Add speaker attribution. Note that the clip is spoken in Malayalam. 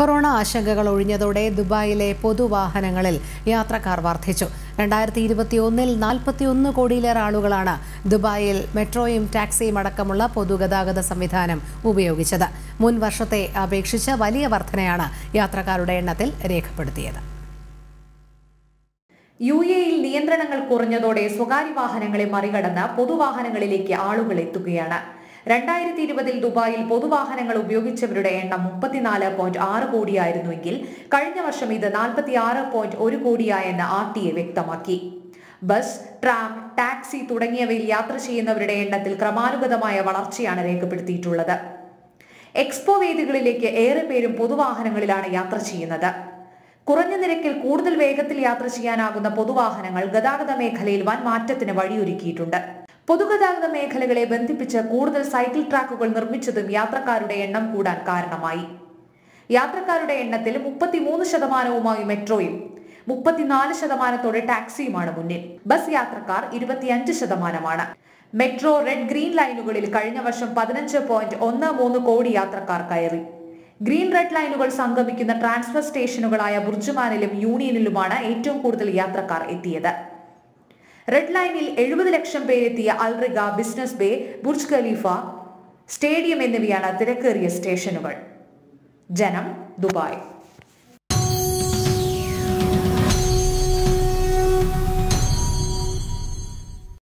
Speaker 1: കൊറോണ ആശങ്കകൾ ഒഴിഞ്ഞതോടെ ദുബായിലെ പൊതുവാഹനങ്ങളിൽ യാത്രക്കാർ വർദ്ധിച്ചു രണ്ടായിരത്തി ഇരുപത്തിയൊന്നിൽ നാൽപ്പത്തിയൊന്ന് കോടിയിലേറെ ആളുകളാണ് ദുബായിൽ മെട്രോയും ടാക്സിയും അടക്കമുള്ള പൊതുഗതാഗത സംവിധാനം ഉപയോഗിച്ചത് മുൻ വർഷത്തെ അപേക്ഷിച്ച് വലിയ വർധനയാണ് യാത്രക്കാരുടെ എണ്ണത്തിൽ രേഖപ്പെടുത്തിയത്
Speaker 2: യു എയിൽ നിയന്ത്രണങ്ങൾ കുറഞ്ഞതോടെ സ്വകാര്യ വാഹനങ്ങളെ മറികടന്ന് പൊതുവാഹനങ്ങളിലേക്ക് ആളുകൾ എത്തുകയാണ് രണ്ടായിരത്തി ഇരുപതിൽ ദുബായിൽ പൊതുവാഹനങ്ങൾ ഉപയോഗിച്ചവരുടെ എണ്ണം മുപ്പത്തിനാല് പോയിന്റ് ആറ് കോടിയായിരുന്നുവെങ്കിൽ കഴിഞ്ഞ വർഷം ഇത് നാൽപ്പത്തി ആറ് പോയിന്റ് ഒരു കോടിയായെന്ന് ആർ ടി എ വ്യക്തമാക്കി ബസ് ട്രാം ടാക്സി തുടങ്ങിയവയിൽ യാത്ര ചെയ്യുന്നവരുടെ എണ്ണത്തിൽ ക്രമാനുഗതമായ വളർച്ചയാണ് രേഖപ്പെടുത്തിയിട്ടുള്ളത് എക്സ്പോ വേദികളിലേക്ക് ഏറെ പേരും പൊതുവാഹനങ്ങളിലാണ് യാത്ര ചെയ്യുന്നത് കുറഞ്ഞ നിരക്കിൽ കൂടുതൽ വേഗത്തിൽ യാത്ര ചെയ്യാനാകുന്ന പൊതുവാഹനങ്ങൾ ഗതാഗത മേഖലയിൽ വൻ മാറ്റത്തിന് വഴിയൊരുക്കിയിട്ടുണ്ട് പൊതുഗതാഗത മേഖലകളെ ബന്ധിപ്പിച്ച് കൂടുതൽ സൈക്കിൾ ട്രാക്കുകൾ നിർമ്മിച്ചതും യാത്രക്കാരുടെ എണ്ണം കൂടാൻ കാരണമായി യാത്രക്കാരുടെ എണ്ണത്തിൽ മുപ്പത്തിമൂന്ന് ശതമാനവുമായി മെട്രോയും മുപ്പത്തിനാല് ശതമാനത്തോടെ ടാക്സിയുമാണ് മുന്നിൽ ബസ് യാത്രക്കാർ ഇരുപത്തിയഞ്ച് ശതമാനമാണ് മെട്രോ റെഡ് ഗ്രീൻ ലൈനുകളിൽ കഴിഞ്ഞ വർഷം പതിനഞ്ച് പോയിന്റ് ഒന്ന് മൂന്ന് കോടി യാത്രക്കാർ കയറി ഗ്രീൻ റെഡ് ലൈനുകൾ സംഗമിക്കുന്ന ട്രാൻസ്ഫർ സ്റ്റേഷനുകളായ ബുർജുമാനിലും യൂണിയനിലുമാണ് ഏറ്റവും കൂടുതൽ യാത്രക്കാർ എത്തിയത് റെഡ് ലൈനിൽ എഴുപത് ലക്ഷം പേരെത്തിയ Al Rigga business bay Burj Khalifa stadium എന്നിവയാണ് തിരക്കേറിയ സ്റ്റേഷനുകൾ ജനം ദുബായ്